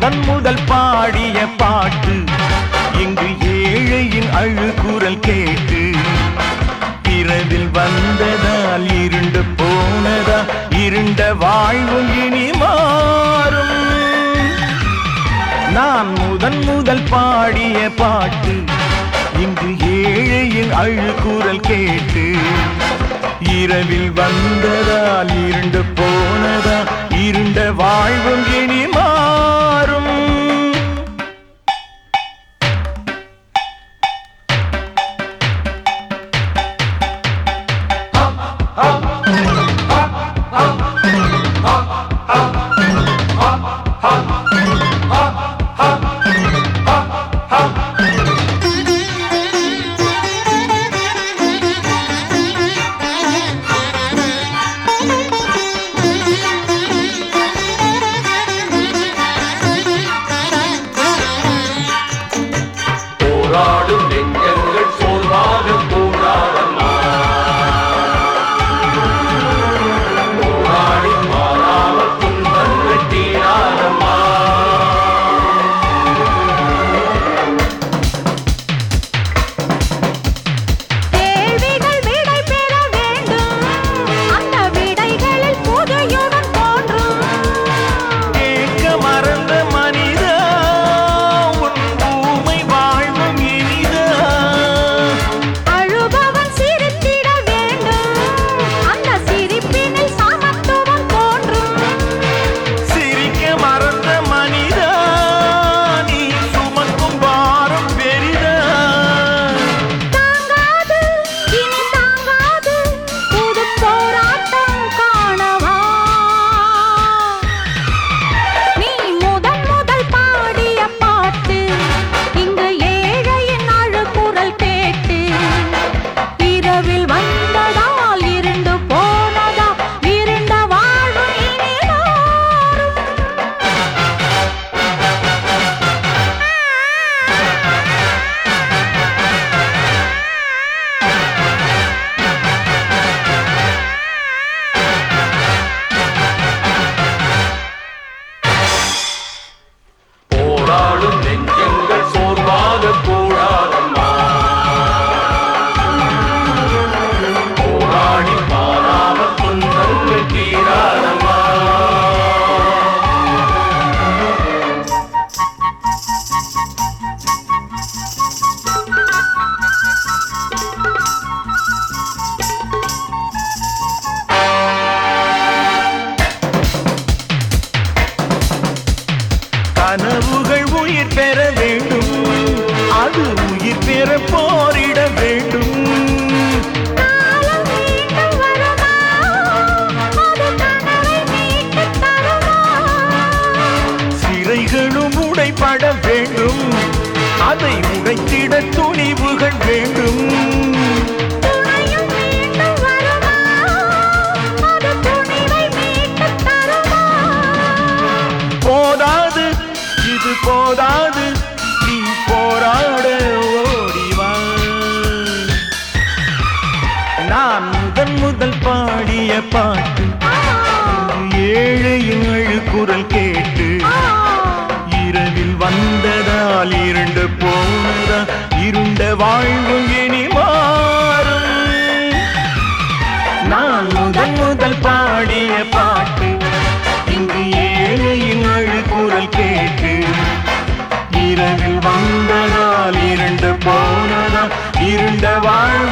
முதன் முதல் பாடிய பாட்டு இங்கு ஏழையின் அழுகுரல் கேட்டு இரவில் வந்ததால் இருண்டு போனதா இருண்ட வாழ்வும் இனி மாறும் நான் முதன் முதல் பாடிய பாட்டு இங்கு ஏழையின் அழுகுரல் கேட்டு இரவில் வந்ததால் இருண்டு போனதா இருண்ட வாழ்வும் இனி மாறும் போராடும் நெஞ்சங்கள் சோர்வாக கூடாதம்மா போராடி மாறாமல் துன்பங்கள் தீராதம்மா கேள்விகள் விடை பெற வேண்டும் அந்த விடைகளில் புது யுகம் தோன்றும் கேட்க மறந்த மனிதா உன் பூமை வாழ்வும் இனிதா அழுபவன் சிரித்திட வேண்டும் அந்த சிரிப்பினில் சமத்துவம் தோன்றும் சிரிக்க மறந்த மனிதா நீ சுமக்கும் பாரம் பெரிதா தாங்காது இனி தாங்காது புது போராட்டம் காணவா நீ முதல் முதல் பாடிய பாட்டு இங்கு ஏழையின் அழுகுரல் கேட்டு இரவில் வந்ததால் இருண்டு போனதா இருண்ட வாழ்வு இனி மாறும் போராடும் நெஞ்சங்கள் சோர்வாக கூடாதம்மா போராடி மாறாமல் துன்பங்கள் தீராதம்மா கனவுகள் உயிர் பெற வேண்டும் அது உயிர் பெற போரிட வேண்டும் காலம் மீண்டும் வருமா அது கனவை மீட்டுத் தருமா சிறைகளும் உடைபட வேண்டும் அதை உடைத்திட துணிவுகள் வேண்டும் துணையும் மீண்டும் வருமா அது துணிவை மீட்டுத் தருமா போதாது இது போதாது நீ போராட ஓடிவா நான் முதன் முதல் பாடிய பாட்டு ஏழையின் அழுக்குரல் கேட்டு இரவில் வந்ததால் இருண்டு போனதா இருண்ட வாழ்வும் இனி மாறும் நான் முதன் முதல் பாடிய பாட்டு இங்கு ஏழையின் அழுக்குரல் கேட்டு இரவில் வந்ததால் இருண்டு போனதா இருண்ட வாழ்வு